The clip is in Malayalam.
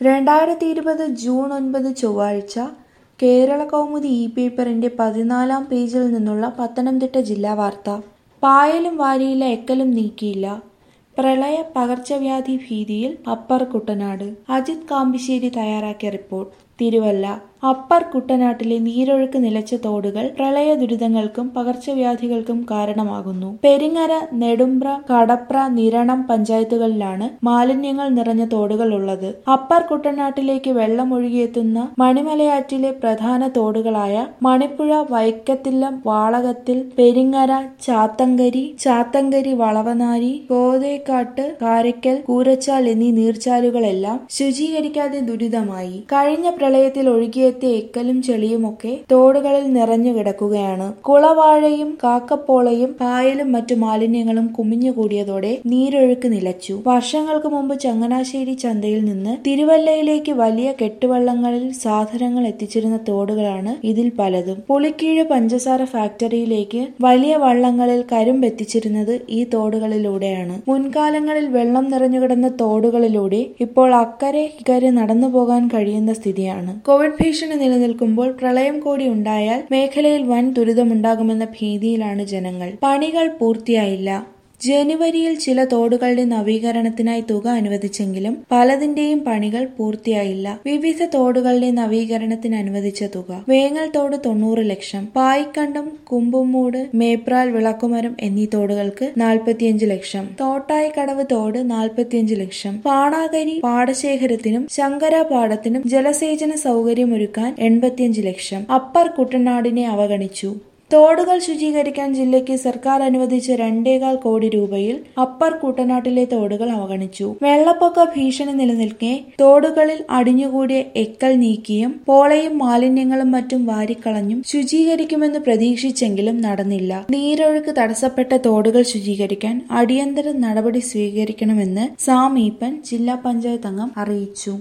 രണ്ടായിരത്തി ഇരുപത് ജൂൺ ഒൻപത് ചൊവ്വാഴ്ച കേരള കൗമുദി ഇ പേപ്പറിന്റെ പതിനാലാം പേജിൽ നിന്നുള്ള പത്തനംതിട്ട ജില്ലാ വാർത്ത പായലും വാരിയില്ല എക്കലും നീക്കിയില്ല പ്രളയ പകർച്ചവ്യാധി ഭീതിയിൽ അപ്പർ കുട്ടനാട് അജിത് കാമ്പിശ്ശേരി തയ്യാറാക്കിയ റിപ്പോർട്ട് തിരുവല്ല അപ്പർ കുട്ടനാട്ടിലെ നീരൊഴുക്ക് നിലച്ച തോടുകൾ പ്രളയ ദുരിതങ്ങൾക്കും പകർച്ചവ്യാധികൾക്കും കാരണമാകുന്നു പെരിങ്ങര നെടുമ്പ്ര കടപ്ര നിരണം പഞ്ചായത്തുകളിലാണ് മാലിന്യങ്ങൾ നിറഞ്ഞ തോടുകൾ ഉള്ളത് അപ്പർ കുട്ടനാട്ടിലേക്ക് വെള്ളം ഒഴുകിയെത്തുന്ന മണിമലയാറ്റിലെ പ്രധാന തോടുകളായ മണിപ്പുഴ വൈക്കത്തില്ലം വാളകത്തിൽ പെരിങ്ങര ചാത്തങ്കരി ചാത്തങ്കരി വളവനാരി കോതേക്കാട്ട് കാരയ്ക്കൽ കൂരച്ചാൽ എന്നീ നീർച്ചാലുകളെല്ലാം ശുചീകരിക്കാതെ ദുരിതമായി കഴിഞ്ഞ പ്രളയത്തിൽ ഒഴുകിയെത്തിയ എക്കലും ചെളിയുമൊക്കെ തോടുകളിൽ നിറഞ്ഞു കിടക്കുകയാണ് കുളവാഴയും കാക്കപ്പോളയും പായലും മറ്റു മാലിന്യങ്ങളും കുമിഞ്ഞുകൂടിയതോടെ നീരൊഴുക്ക് നിലച്ചു വർഷങ്ങൾക്ക് മുമ്പ് ചങ്ങനാശ്ശേരി ചന്തയിൽ നിന്ന് തിരുവല്ലയിലേക്ക് വലിയ കെട്ടുവള്ളങ്ങളിൽ സാധനങ്ങൾ എത്തിച്ചിരുന്ന തോടുകളാണ് ഇതിൽ പലതും പുളിക്കീഴ് പഞ്ചസാര ഫാക്ടറിയിലേക്ക് വലിയ വള്ളങ്ങളിൽ കരിമ്പ് എത്തിച്ചിരുന്നത് ഈ തോടുകളിലൂടെയാണ് മുൻകാലങ്ങളിൽ വെള്ളം നിറഞ്ഞുകിടന്ന തോടുകളിലൂടെ ഇപ്പോൾ അക്കരെ ഇക്കരെ നടന്നു പോകാൻ കഴിയുന്ന സ്ഥിതിയാണ് കോവിഡ് ഭീഷണി നിലനിൽക്കുമ്പോൾ പ്രളയം കൂടി ഉണ്ടായാൽ മേഖലയിൽ വൻ ദുരിതമുണ്ടാകുമെന്ന ഭീതിയിലാണ് ജനങ്ങൾ പണികൾ പൂർത്തിയായില്ല ജനുവരിയിൽ ചില തോടുകളുടെ നവീകരണത്തിനായി തുക അനുവദിച്ചെങ്കിലും പലതിന്റെയും പണികൾ പൂർത്തിയായില്ല വിവിധ തോടുകളുടെ നവീകരണത്തിന് അനുവദിച്ച തുക വേങ്ങൽ തോട് തൊണ്ണൂറ് ലക്ഷം പായിക്കണ്ടം കുമ്പുമൂട് മേപ്രാൽ വിളക്കുമരം എന്നീ തോടുകൾക്ക് നാൽപ്പത്തിയഞ്ച് ലക്ഷം തോട്ടായിക്കടവ് തോട് നാൽപ്പത്തിയഞ്ച് ലക്ഷം പാണാകരി പാടശേഖരത്തിനും ശങ്കര പാടത്തിനും ജലസേചന സൗകര്യമൊരുക്കാൻ എൺപത്തിയഞ്ച് ലക്ഷം അപ്പർ കുട്ടനാടിനെ അവഗണിച്ചു തോടുകൾ ശുചീകരിക്കാൻ ജില്ലയ്ക്ക് സർക്കാർ അനുവദിച്ച രണ്ടേകാൽ കോടി രൂപയിൽ അപ്പർ കുട്ടനാട്ടിലെ തോടുകൾ അവഗണിച്ചു വെള്ളപ്പൊക്ക ഭീഷണി നിലനിൽക്കെ തോടുകളിൽ അടിഞ്ഞുകൂടിയ എക്കൽ നീക്കിയും പോളയും മാലിന്യങ്ങളും മറ്റും വാരിക്കളഞ്ഞും ശുചീകരിക്കുമെന്ന് പ്രതീക്ഷിച്ചെങ്കിലും നടന്നില്ല നീരൊഴുക്ക് തടസ്സപ്പെട്ട തോടുകൾ ശുചീകരിക്കാൻ അടിയന്തര നടപടി സ്വീകരിക്കണമെന്ന് സാമീപ്പൻ ജില്ലാ പഞ്ചായത്ത് അംഗം അറിയിച്ചു